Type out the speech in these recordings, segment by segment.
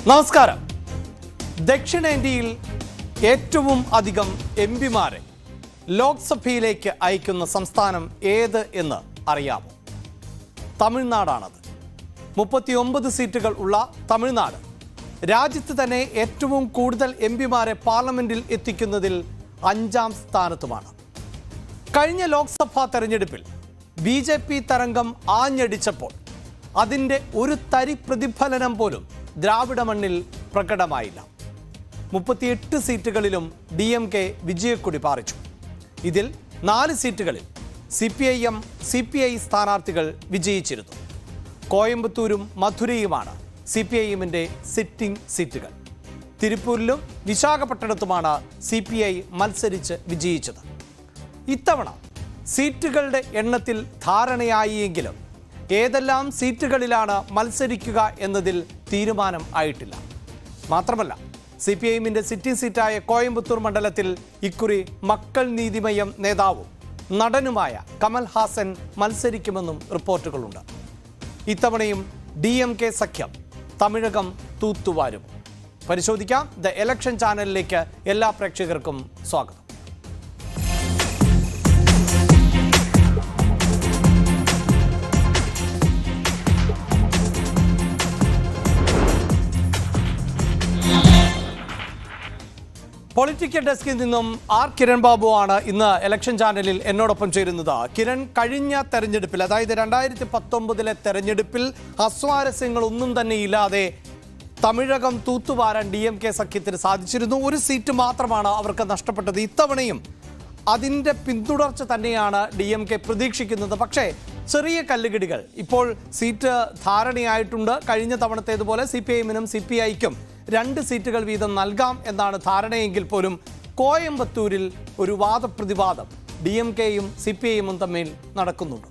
നമസ്കാരം ദക്ഷിണേന്ത്യയിൽ ഏറ്റവും അധികം എം പിമാരെ ലോക്സഭയിലേക്ക് അയക്കുന്ന സംസ്ഥാനം ഏത് എന്ന് അറിയാമോ തമിഴ്നാടാണത് മുപ്പത്തിയൊമ്പത് സീറ്റുകൾ ഉള്ള തമിഴ്നാട് രാജ്യത്ത് തന്നെ ഏറ്റവും കൂടുതൽ എം പിമാരെ പാർലമെന്റിൽ എത്തിക്കുന്നതിൽ അഞ്ചാം സ്ഥാനത്തുമാണ് കഴിഞ്ഞ ലോക്സഭാ തെരഞ്ഞെടുപ്പിൽ ബി ജെ പി തരംഗം ആഞ്ഞടിച്ചപ്പോൾ അതിൻ്റെ ഒരു തരി പ്രതിഫലനം പോലും ദ്രാവിഡ മണ്ണിൽ പ്രകടമായില്ല മുപ്പത്തിയെട്ട് സീറ്റുകളിലും ഡി എം കെ വിജയക്കൊടി പാറിച്ചു ഇതിൽ നാല് സീറ്റുകളിൽ C P I M C P I സ്ഥാനാർത്ഥികൾ വിജയിച്ചിരുന്നു കോയമ്പത്തൂരും മധുരയുമാണ് സി പി ഐ എമ്മിൻ്റെ സിറ്റിംഗ് സീറ്റുകൾ തിരുപ്പൂരിലും വിശാഖപട്ടണത്തുമാണ് സി പി ഐ മത്സരിച്ച് വിജയിച്ചത് ഇത്തവണ സീറ്റുകളുടെ എണ്ണത്തിൽ ധാരണയായി എങ്കിലും ഏതെല്ലാം സീറ്റുകളിലാണ് മത്സരിക്കുക എന്നതിൽ തീരുമാനം ആയിട്ടില്ല മാത്രമല്ല സി പി ഐഎമ്മിന്റെ സിറ്റിംഗ് സീറ്റായ കോയമ്പത്തൂർ മണ്ഡലത്തിൽ ഇക്കുറി മക്കൾ നീതിമയം നേതാവും നടനുമായ കമൽ ഹാസൻ മത്സരിക്കുമെന്നും റിപ്പോർട്ടുകളുണ്ട് ഇത്തവണയും ഡി എം കെ സഖ്യം തമിഴകം തൂത്തുവാരും പരിശോധിക്കാം ദ എലക്ഷൻ ചാനലിലേക്ക് എല്ലാ പ്രേക്ഷകർക്കും സ്വാഗതം പൊളിറ്റിക്കൽ ഡെസ്കിൽ നിന്നും ആർ കിരൺ ബാബു ആണ് ഇന്ന് ഇലക്ഷൻ ചാനലിൽ എന്നോടൊപ്പം ചേരുന്നത് കിരൺ കഴിഞ്ഞ തെരഞ്ഞെടുപ്പിൽ അതായത് രണ്ടായിരത്തി പത്തൊമ്പതിലെ തെരഞ്ഞെടുപ്പിൽ അസ്വാരസ്യങ്ങളൊന്നും തന്നെ ഇല്ലാതെ തമിഴകം തൂത്തുവാരാൻ ഡി എം കെ സഖ്യത്തിന് സാധിച്ചിരുന്നു ഒരു സീറ്റ് മാത്രമാണ് അവർക്ക് നഷ്ടപ്പെട്ടത് ഇത്തവണയും അതിൻ്റെ പിന്തുടർച്ച തന്നെയാണ് ഡി എം കെ പ്രതീക്ഷിക്കുന്നത് പക്ഷേ ചെറിയ കല്ലുകടികൾ ഇപ്പോൾ സീറ്റ് ധാരണയായിട്ടുണ്ട് കഴിഞ്ഞ തവണത്തേതുപോലെ സി പി ഐഎമ്മിനും സി പി ഐക്കും രണ്ട് സീറ്റുകൾ വീതം നൽകാം എന്നാണ് ധാരണയെങ്കിൽ പോലും കോയമ്പത്തൂരിൽ ഒരു വാദപ്രതിവാദം ഡി എം കെയും സി പി ഐഎമ്മും തമ്മിൽ നടക്കുന്നുണ്ട്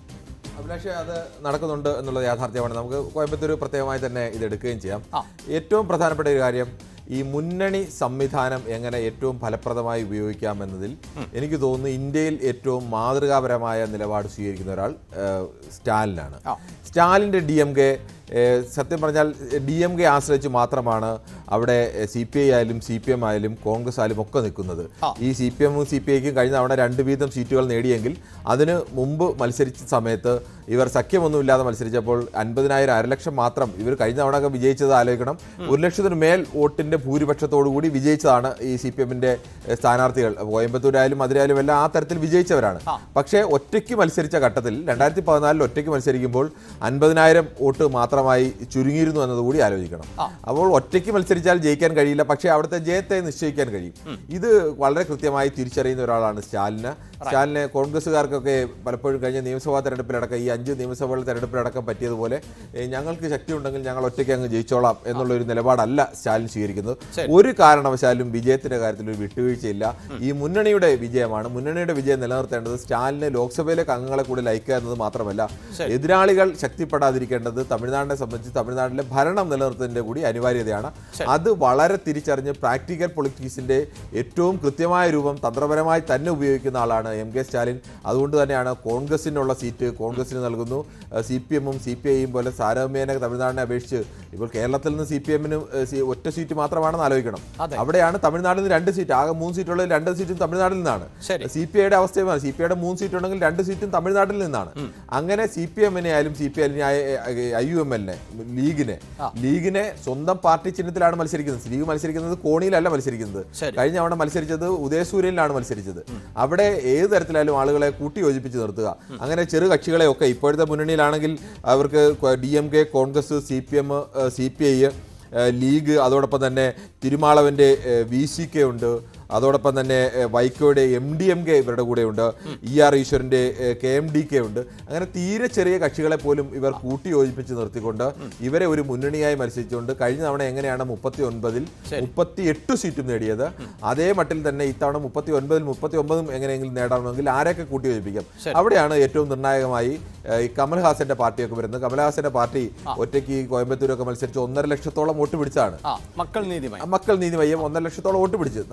അഭിലാഷ് അത് നടക്കുന്നുണ്ട് എന്നുള്ളത് യാഥാർത്ഥ്യമാണ് നമുക്ക് കോയമ്പത്തൂർ പ്രത്യേകമായി തന്നെ ഇത് എടുക്കുകയും ചെയ്യാം ആ. ഏറ്റവും പ്രധാനപ്പെട്ട ഒരു കാര്യം ഈ മുന്നണി സംവിധാനം എങ്ങനെ ഏറ്റവും ഫലപ്രദമായി ഉപയോഗിക്കാം എന്നതിൽ എനിക്ക് തോന്നുന്നു ഇന്ത്യയിൽ ഏറ്റവും മാതൃകാപരമായ നിലപാട് സ്വീകരിക്കുന്ന ഒരാൾ ഏഹ്, സ്റ്റാലിനാണ് ആ. സ്റ്റാലിൻ്റെ ഡി എം കെ സത്യം പറഞ്ഞാൽ ഡി എം കെ ആശ്രയിച്ച് മാത്രമാണ് അവിടെ സി പി ഐ ആയാലും സി പി എം ആയാലും കോൺഗ്രസ് ആയാലും ഒക്കെ നിൽക്കുന്നത് ആ. ഈ സി പി എമ്മും സി പി ഐക്കും കഴിഞ്ഞ തവണ രണ്ട് വീതം സീറ്റുകൾ നേടിയെങ്കിൽ അതിന് മുമ്പ് മത്സരിച്ച സമയത്ത് ഇവർ സഖ്യമൊന്നുമില്ലാതെ മത്സരിച്ചപ്പോൾ അൻപതിനായിരം അരലക്ഷം മാത്രം ഇവർ കഴിഞ്ഞ തവണ ഒക്കെ വിജയിച്ചത് ആലോചിക്കണം ഒരു ലക്ഷത്തിന് മേൽ വോട്ടിന്റെ ഭൂരിപക്ഷത്തോടു കൂടി വിജയിച്ചതാണ് ഈ സി പി എമ്മിന്റെ സ്ഥാനാർത്ഥികൾ കോയമ്പത്തൂരായാലും മധുരയായാലും എല്ലാം ആ തരത്തിൽ വിജയിച്ചവരാണ് ആ. പക്ഷേ ഒറ്റയ്ക്ക് മത്സരിച്ച ഘട്ടത്തിൽ രണ്ടായിരത്തി പതിനാലിൽ ഒറ്റയ്ക്ക് മത്സരിക്കുമ്പോൾ അൻപതിനായിരം വോട്ട് മാത്രമായി ചുരുങ്ങിയിരുന്നു എന്നതുകൂടി ആലോചിക്കണം ആ. അപ്പോൾ ഒറ്റയ്ക്ക് മത്സരിച്ചാൽ ജയിക്കാൻ കഴിയില്ല പക്ഷേ അവിടുത്തെ ജയത്തെ നിശ്ചയിക്കാൻ കഴിയും ഇത് വളരെ കൃത്യമായി തിരിച്ചറിയുന്ന ഒരാളാണ് സ്റ്റാലിന് സ്റ്റാലിന് കോൺഗ്രസ്സുകാർക്കൊക്കെ പലപ്പോഴും കഴിഞ്ഞ നിയമസഭാ തെരഞ്ഞെടുപ്പിലടക്കം ഈ അഞ്ച് നിയമസഭകളുടെ തെരഞ്ഞെടുപ്പിലടക്കം പറ്റിയതുപോലെ ഏ, ഞങ്ങൾക്ക് ശക്തി ഉണ്ടെങ്കിൽ ഞങ്ങൾ ഒറ്റയ്ക്ക് അങ്ങ് ജയിച്ചോളാം എന്നുള്ള ഒരു നിലപാടല്ല സ്റ്റാലിൻ സ്വീകരിക്കുന്നത് ശരി. ഒരു കാരണവശാലും വിജയത്തിന്റെ കാര്യത്തിൽ ഒരു വിട്ടുവീഴ്ചയില്ല ഈ മുന്നണിയുടെ വിജയമാണ് മുന്നണിയുടെ വിജയം നിലനിർത്തേണ്ടത് സ്റ്റാലിന് ലോക്സഭയിലേക്ക് അംഗങ്ങളെ കൂടി ലയിക്കുക എന്നത് മാത്രമല്ല ശരി. എതിരാളികൾ ശക്തിപ്പെടാതിരിക്കേണ്ടത് തമിഴ്നാടിനെ സംബന്ധിച്ച് തമിഴ്നാട്ടിലെ ഭരണം നിലനിർത്തുന്നതിന്റെ കൂടി അനിവാര്യതയാണ് ശരി. അത് വളരെ തിരിച്ചറിഞ്ഞ് പ്രാക്ടിക്കൽ പൊളിറ്റിക്സിന്റെ ഏറ്റവും കൃത്യമായ രൂപം തന്ത്രപരമായി തന്നെ ഉപയോഗിക്കുന്ന ആളാണ് എം കെ സ്റ്റാലിൻ അതുകൊണ്ട് തന്നെയാണ് കോൺഗ്രസിനുള്ള സീറ്റ് കോൺഗ്രസിന് നൽകുന്നു സി പി എമ്മും സി പി ഐയും പോലെ സാരമ്യേന തമിഴ്നാടിനെ അപേക്ഷിച്ച് ഇപ്പോൾ കേരളത്തിൽ നിന്ന് സി പി എമ്മിന് ഒറ്റ സീറ്റ് മാത്രമാണെന്ന് ആലോചിക്കണം അതെ. അവിടെയാണ് തമിഴ്നാട്ടിൽ നിന്ന് രണ്ട് സീറ്റ് ആകെ മൂന്ന് സീറ്റുള്ള രണ്ട് സീറ്റും തമിഴ്നാട്ടിൽ നിന്നാണ് ശരി. സി പി ഐയുടെ അവസ്ഥയുമാണ് സി പി ഐയുടെ മൂന്ന് സീറ്റ് ഉണ്ടെങ്കിൽ രണ്ട് സീറ്റും തമിഴ്നാട്ടിൽ നിന്നാണ് അങ്ങനെ സി പി എമ്മിനെ ആയാലും സി പി എല്ലിനെ ഐ യു എം എല്ലിനെ ലീഗിനെ ലീഗിനെ സ്വന്തം പാർട്ടി ചിഹ്നത്തിലാണ് മത്സരിക്കുന്നത് ലീഗ് മത്സരിക്കുന്നത് കോണിയിലല്ല മത്സരിക്കുന്നത് ശരി. കഴിഞ്ഞ തവണ മത്സരിച്ചത് ഉദയസൂര്യനിലാണ് മത്സരിച്ചത് അവിടെ ഏത് തരത്തിലായാലും ആളുകളെ കൂട്ടി യോജിപ്പിച്ച് നിർത്തുക അങ്ങനെ ചെറു കക്ഷികളെയൊക്കെ ഇപ്പോഴത്തെ മുന്നണിയിലാണെങ്കിൽ അവർക്ക് D M K Congress C P M C P I league അതോടൊപ്പം തന്നെ തിരുമാളവന്റെ വി സി കെ ഉണ്ട് അതോടൊപ്പം തന്നെ ഏഹ്, വൈക്കോയുടെ എം ഡി എം കെ ഇവരുടെ കൂടെ ഉണ്ട് ഇ ആർ ഈശ്വരന്റെ കെ എം ഡി കെ ഉണ്ട് അങ്ങനെ തീരെ ചെറിയ കക്ഷികളെ പോലും ഇവർ കൂട്ടി യോജിപ്പിച്ച് നിർത്തിക്കൊണ്ട് ഇവരെ ഒരു മുന്നണിയായി മത്സരിച്ചുകൊണ്ട് കഴിഞ്ഞ തവണ എങ്ങനെയാണ് മുപ്പത്തി ഒൻപതിൽ മുപ്പത്തി എട്ട് സീറ്റും നേടിയത് അതേ മട്ടിൽ തന്നെ ഇത്തവണ മുപ്പത്തി ഒൻപതിൽ മുപ്പത്തി ഒമ്പതും എങ്ങനെയെങ്കിലും നേടണമെങ്കിൽ ആരെയൊക്കെ കൂട്ടി യോജിപ്പിക്കാം അവിടെയാണ് ഏറ്റവും നിർണായകമായി ഏഹ്, ഈ കമൽഹാസന്റെ പാർട്ടിയൊക്കെ വരുന്നത് കമൽഹാസന്റെ പാർട്ടി ഒറ്റയ്ക്ക് ഈ കോയമ്പത്തൂരൊക്കെ മത്സരിച്ച് ഒന്നര ലക്ഷത്തോളം വോട്ട് പിടിച്ചാണ് ആ മക്കൾ നീതിമയം മക്കൾ നീതി മയ്യം ഒന്നര ലക്ഷത്തോളം വോട്ട് പിടിച്ചു നമ്മൾ ആലോചിക്കേണ്ട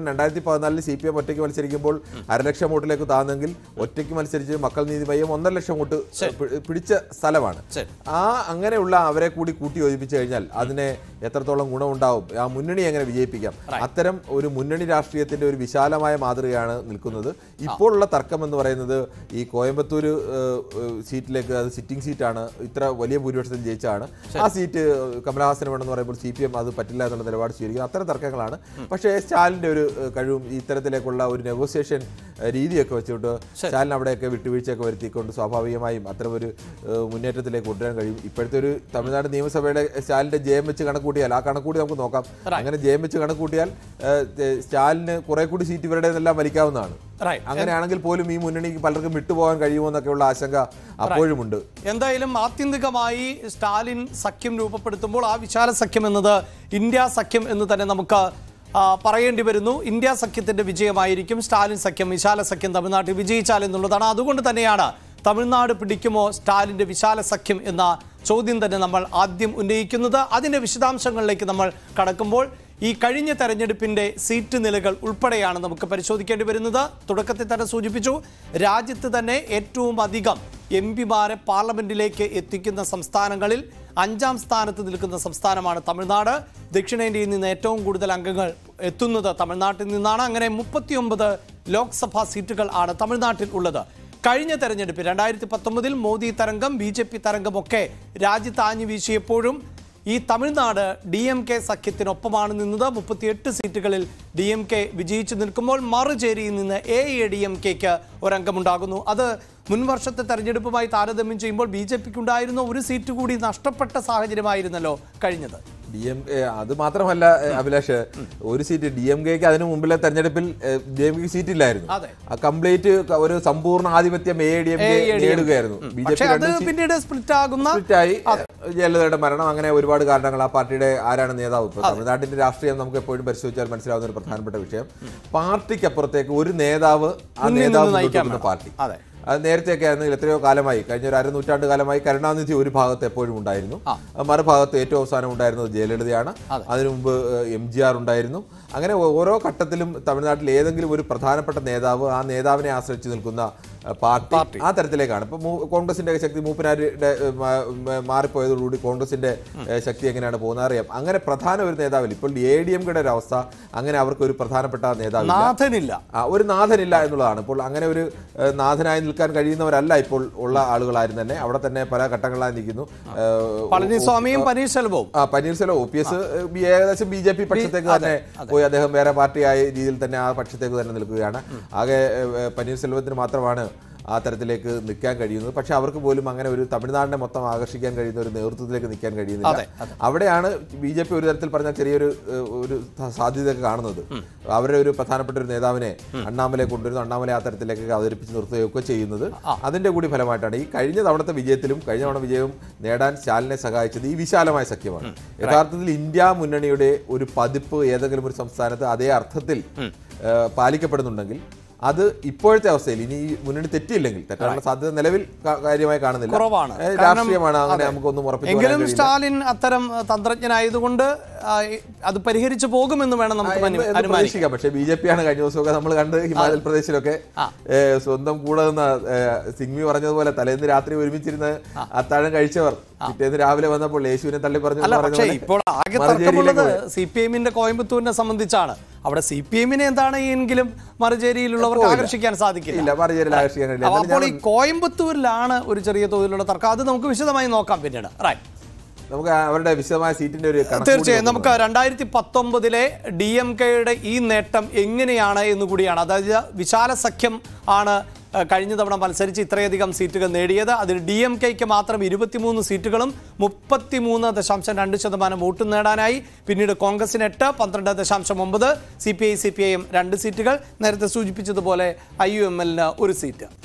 ഈവൻ രണ്ടായിരത്തി പതിനാലിൽ സി പി എം ഒറ്റയ്ക്ക് മത്സരിക്കുമ്പോൾ അരലക്ഷം വോട്ടിലേക്ക് താന്നെങ്കിൽ ഒറ്റയ്ക്ക് മത്സരിച്ച് മക്കൾ നീതി മയ്യം ഒന്നര ലക്ഷം വോട്ട് പി- പിടിച്ച സ്ഥലമാണ് ശരി. ആ അങ്ങനെയുള്ള അവരെ കൂടി കൂട്ടി യോജിപ്പിച്ചു കഴിഞ്ഞാൽ അതിനെ എത്രത്തോളം ഗുണമുണ്ടാവും ആ മുന്നണി എങ്ങനെ വിജയിപ്പിക്കാം അത്തരം ഒരു മുന്നണി രാഷ്ട്രീയത്തിന്റെ ഒരു വിശാലമായ മാതൃകയാണ് നിൽക്കുന്നത് ഇപ്പോഴുള്ള തർക്കം എന്ന് പറയുന്നത് ഈ കോയമ്പത്തൂർ സീറ്റിലേക്ക് അത് സിറ്റിംഗ് സീറ്റാണ് ഇത്ര വലിയ ഭൂരിപക്ഷത്തിൽ ജയിച്ചാണ് ആ സീറ്റ് കമലഹാസന് വേണമെന്ന് പറയുമ്പോൾ സി പി എം അത് പറ്റില്ല എന്നുള്ള നിലപാട് സ്വീകരിക്കും അത്തരം തർക്കങ്ങളാണ് പക്ഷേ സ്റ്റാലിന്റെ ഒരു ഏഹ്, കഴിവും ഇത്തരത്തിലേക്കുള്ള ഒരു നെഗോസിയേഷൻ രീതിയൊക്കെ വെച്ചുകൊണ്ട് സ്റ്റാലിൻ അവിടെയൊക്കെ വിട്ടുവീഴ്ചയൊക്കെ വരുത്തിക്കൊണ്ട് സ്വാഭാവികമായും അത്തരം ഒരു ഏഹ്, മുന്നേറ്റത്തിലേക്ക് കൊണ്ടുവരാൻ കഴിയും ഇപ്പോഴത്തെ ഒരു തമിഴ്നാട് നിയമസഭയുടെ സ്റ്റാലിന്റെ ജയം വെച്ച് കണക്കൂട്ടിയാൽ ആ കണക്കൂടി നമുക്ക് നോക്കാം അങ്ങനെ ജയം വെച്ച് കണക്കൂട്ടിയാൽ ഏഹ്, തെ- സ്റ്റാലിന് കുറെ കൂടി സീറ്റ് ഇവരുടെ എല്ലാം വലിക്കാവുന്നതാണ് റൈറ്റ് അങ്ങനെയാണെങ്കിൽ പോലും ഈ മുന്നണിക്ക് പലർക്കും വിട്ടുപോകാൻ കഴിയുമോ എന്നൊക്കെയുള്ള ആശങ്ക അപ്പോഴുമുണ്ട് എന്തായാലും ആത്യന്തികമായി സ്റ്റാലിൻ സഖ്യം രൂപപ്പെടുത്തുമ്പോൾ ആ വിശാല സഖ്യം എന്നത് ഇന്ത്യ സഖ്യം എന്ന് തന്നെ നമുക്ക് ആ, പറയേണ്ടി വരുന്നു ഇന്ത്യ സഖ്യത്തിന്റെ വിജയമായിരിക്കും സ്റ്റാലിൻ സഖ്യം വിശാല സഖ്യം തമിഴ്നാട്ടിൽ വിജയിച്ചാൽ എന്നുള്ളതാണ് അതുകൊണ്ട് തന്നെയാണ് തമിഴ്നാട് പിടിക്കുമോ സ്റ്റാലിന്റെ വിശാല സഖ്യം എന്ന ചോദ്യം തന്നെ നമ്മൾ ആദ്യം ഉന്നയിക്കുന്നത് അതിന്റെ വിശദാംശങ്ങളിലേക്ക് നമ്മൾ കടക്കുമ്പോൾ ഈ കഴിഞ്ഞ തെരഞ്ഞെടുപ്പിന്റെ സീറ്റ് നിലകൾ ഉൾപ്പെടെയാണ് നമുക്ക് പരിശോധിക്കേണ്ടി വരുന്നത് തുടക്കത്തിൽ തന്നെ സൂചിപ്പിച്ചു രാജ്യത്ത് തന്നെ ഏറ്റവും അധികം എം പിമാരെ പാർലമെന്റിലേക്ക് എത്തിക്കുന്ന സംസ്ഥാനങ്ങളിൽ അഞ്ചാം സ്ഥാനത്ത് നിൽക്കുന്ന സംസ്ഥാനമാണ് തമിഴ്നാട് ദക്ഷിണേന്ത്യയിൽ നിന്ന് ഏറ്റവും കൂടുതൽ അംഗങ്ങൾ എത്തുന്നത് തമിഴ്നാട്ടിൽ നിന്നാണ് അങ്ങനെ മുപ്പത്തിയൊമ്പത് ലോക്സഭാ സീറ്റുകൾ ആണ് തമിഴ്നാട്ടിൽ ഉള്ളത് കഴിഞ്ഞ തെരഞ്ഞെടുപ്പിൽ രണ്ടായിരത്തി പത്തൊമ്പതിൽ മോദി തരംഗം ബി ജെ പി തരംഗമൊക്കെ രാജ്യത്ത് ആഞ്ഞു വീശിയപ്പോഴും ഈ തമിഴ്നാട് ഡി എം കെ സഖ്യത്തിനൊപ്പമാണ് നിന്നത് മുപ്പത്തിയെട്ട് സീറ്റുകളിൽ ഡി എം കെ വിജയിച്ചു നിൽക്കുമ്പോൾ മറുചേരിയിൽ നിന്ന് എ എ ഡി എം കെക്ക് ഒരംഗമുണ്ടാകുന്നു അത് മുൻ വർഷത്തെ തെരഞ്ഞെടുപ്പുമായി താരതമ്യം ചെയ്യുമ്പോൾ ബി ജെ പിക്ക് ഉണ്ടായിരുന്ന ഒരു സീറ്റ് കൂടി നഷ്ടപ്പെട്ട സാഹചര്യമായിരുന്നല്ലോ കഴിഞ്ഞത് ഡി എം അത് മാത്രമല്ല ഏ, അഭിലാഷ് ഒരു സീറ്റ് ഡി എം കെക്ക് അതിനു മുമ്പിലെ തെരഞ്ഞെടുപ്പിൽ ഡി എം കെ സീറ്റ് ഇല്ലായിരുന്നു അതെ. ആ കംപ്ലീറ്റ് ഒരു സമ്പൂർണ്ണ ആധിപത്യം A D M K AADMK. നേടുകയായിരുന്നു ബി ജെ പക്ഷെ പി അത് പിന്നീട് സ്പ്ലിറ്റ് ആകുന്ന സ്പ്ലിറ്റായി ജയലളിതയുടെ മരണം അങ്ങനെ ഒരുപാട് കാരണങ്ങൾ ആ പാർട്ടിയുടെ ആരാണ് നേതാവ് ഇപ്പൊ തമിഴ്നാട്ടിന്റെ രാഷ്ട്രീയം നമുക്ക് എപ്പോഴും പരിശോധിച്ചാൽ മനസ്സിലാവുന്ന ഒരു പ്രധാനപ്പെട്ട വിഷയം പാർട്ടിക്ക് അപ്പുറത്തേക്ക് ഒരു നേതാവ് ആ മുന്നിൽ നേതാവ് നിന്ന് നയിക്കാൻ മുന്നോട്ട് വെക്കുന്ന പാർട്ടി അതെ അത് നേരത്തെയൊക്കെ ആയിരുന്നെങ്കിൽ എത്രയോ കാലമായി കഴിഞ്ഞ ഒരു അരനൂറ്റാണ്ട് കാലമായി കരുണാനിധി ഒരു ഭാഗത്ത് എപ്പോഴും ഉണ്ടായിരുന്നു മറുഭാഗത്ത് ഏറ്റവും അവസാനം ഉണ്ടായിരുന്നത് ജയലളിതയാണ് അതിനു മുമ്പ് എം ജി ആർ ഉണ്ടായിരുന്നു അങ്ങനെ ഓ- ഓരോ ഘട്ടത്തിലും തമിഴ്നാട്ടിൽ ഏതെങ്കിലും ഒരു പ്രധാനപ്പെട്ട നേതാവ് ആ നേതാവിനെ ആശ്രയിച്ച് നിൽക്കുന്ന അഹ്, പാർട്ടി ആ തരത്തിലേക്കാണ് ഇപ്പൊ മൂ- കോൺഗ്രസിന്റെ ശക്തി മൂപ്പനാരുടെ ഏഹ്, മാ- മാ- മാറിപ്പോയതോടുകൂടി കോൺഗ്രസിന്റെ ഏഹ്, ശക്തി എങ്ങനെയാണ് പോകുന്നത് അറിയാം അങ്ങനെ പ്രധാന ഒരു നേതാവില്ല ഇപ്പോൾ എ ഡി എം കെയുടെ ഒരു അവസ്ഥ അങ്ങനെ അവർക്ക് ഒരു പ്രധാനപ്പെട്ട നേതാവില്ല നാഥനില്ല ആ, ഒരു നാഥനില്ല എന്നുള്ളതാണ് ഇപ്പോൾ അങ്ങനെ ഒരു ഏഹ്, നാഥനായി നിൽക്കാൻ കഴിയുന്നവരല്ല ഇപ്പോൾ ഉള്ള ആളുകളാരും തന്നെ അവിടെ തന്നെ പല ഘട്ടങ്ങളായി നിൽക്കുന്നു ഏഹ്, പളനിസ്വാമിയും പനീർശെൽവവും ആ പനീർസെൽവം ഒ പി എസ് ഏകദേശം ബി ജെ പി പക്ഷത്തേക്ക് തന്നെ പോയി അദ്ദേഹം വേറെ പാർട്ടിയായ രീതിയിൽ തന്നെ ആ പക്ഷത്തേക്ക് തന്നെ നിൽക്കുകയാണ് ആകെ ഏഹ്, പനീർസെൽവത്തിന് മാത്രമാണ് ആ തരത്തിലേക്ക് നിൽക്കാൻ കഴിയുന്നത് പക്ഷെ അവർക്ക് പോലും അങ്ങനെ ഒരു തമിഴ്നാടിനെ മൊത്തം ആകർഷിക്കാൻ കഴിയുന്ന ഒരു നേതൃത്വത്തിലേക്ക് നിൽക്കാൻ കഴിയുന്നില്ല അതെ, അവിടെയാണ് ബി ജെ പി ഒരു തരത്തിൽ പറഞ്ഞാൽ ചെറിയൊരു ഏഹ്, ഒരു സാധ്യതയൊക്കെ കാണുന്നത് അവരുടെ ഒരു പ്രധാനപ്പെട്ട ഒരു നേതാവിനെ അണ്ണാമലെ കൊണ്ടുവരുന്നു അണ്ണാമലെ ആ തരത്തിലേക്ക് അവതരിപ്പിച്ച് നിർത്തുകയൊക്കെ ചെയ്യുന്നത് അതിന്റെ കൂടി ഫലമായിട്ടാണ് ഈ കഴിഞ്ഞ തവണത്തെ വിജയത്തിലും കഴിഞ്ഞ തവണ വിജയവും നേടാൻ സ്റ്റാലിനെ സഹായിച്ചത് ഈ വിശാലമായ സഖ്യമാണ് യഥാർത്ഥത്തിൽ ഇന്ത്യ മുന്നണിയുടെ ഒരു പതിപ്പ് ഏതെങ്കിലും ഒരു സംസ്ഥാനത്ത് അതേ അർത്ഥത്തിൽ ഏഹ്, പാലിക്കപ്പെടുന്നുണ്ടെങ്കിൽ അത് ഇപ്പോഴത്തെ അവസ്ഥയിൽ ഇനി ഈ മുന്നണി തെറ്റിയില്ലെങ്കിൽ തെറ്റാനുള്ള സാധ്യത നിലവിൽ കാ- കാര്യമായി കാണുന്നില്ല കുറവാണ്. ഏഹ്, കാരണം- രാഷ്ട്രീയമാണ് അങ്ങനെ നമുക്കൊന്നും ഉറപ്പിച്ചു പറയാൻ എങ്കിലും കഴിയില്ല. സ്റ്റാലിൻ അത്തരം അഹ്, തന്ത്രജ്ഞനായതുകൊണ്ട് ആ, അത് പരിഹരിച്ചു പോകുമെന്ന് വേണം നമുക്ക് എന്ന് അനു- എന്ന് അനുമാനിക്കാം പ്രതീക്ഷിക്കാം പക്ഷേ ബി ജെ പി ആണ് കഴിഞ്ഞ ദിവസമൊക്കെ നമ്മൾ കണ്ട് ഹിമാചൽ പ്രദേശിലൊക്കെ ഏഹ്, സ്വന്തം കൂടെ നിന്ന് ഏഹ്, സിംഗ്വി പറഞ്ഞതുപോലെ തലേന്ന് രാത്രി ഒരുമിച്ചിരുന്ന് അത്താഴം കഴിച്ചവർ പിറ്റേന്ന് രാവിലെ വന്നപ്പോൾ യേശുവിനെ തള്ളി പറഞ്ഞു അല്ല എന്ന് പക്ഷേ പറഞ്ഞ പോലെ ഇപ്പോൾ ആകെ മറുചേരിയിലേക്ക് തർക്കമുള്ളത് സി പി എമ്മിന്റെ കോയമ്പത്തൂരിനെ സംബന്ധിച്ചാണ് അവിടെ സി പി എമ്മിനെ എന്താണ് എങ്കിലും മറുചേരിയിലുള്ളവർക്ക് ആകർഷിക്കാൻ സാധിക്കില്ല ഇല്ല മറുചേരിയിൽ ആകർഷിക്കാൻ കഴിയില്ല അപ്പൊ എന്തായാലും അപ്പോൾ ഈ കോയമ്പത്തൂരിലാണ് ഒരു ചെറിയ തോതിലുള്ള തർക്കം അത് നമുക്ക് വിശദമായി നോക്കാം പിന്നീട് റൈറ്റ് നമുക്ക് അവരുടെ വിശദമായ സീറ്റിന്റെ ഒരു കണക്ക് കൂടി തീർച്ചയായും നമുക്ക് നമുക്ക് രണ്ടായിരത്തി പത്തൊമ്പതിലെ ഡി എം കെയുടെ ഈ നേട്ടം എങ്ങനെയാണ് എന്ന് കൂടിയാണ് അതായത് വിശാല സഖ്യം ആണ് ഏഹ്, കഴിഞ്ഞ തവണ മത്സരിച്ച് ഇത്രയധികം സീറ്റുകൾ നേടിയത് അതിൽ ഡി എം കെക്ക് മാത്രം ഇരുപത്തിമൂന്ന് സീറ്റുകളും മുപ്പത്തിമൂന്ന് ദശാംശം രണ്ട് ശതമാനം വോട്ടും നേടാനായി പിന്നീട് കോൺഗ്രസിന് എട്ട് പന്ത്രണ്ട് ദശാംശം ഒമ്പത് C P I C P I M രണ്ട് സീറ്റുകൾ നേരത്തെ സൂചിപ്പിച്ചതുപോലെ ഐ യു എം എല്ലിന് ഒരു സീറ്റ്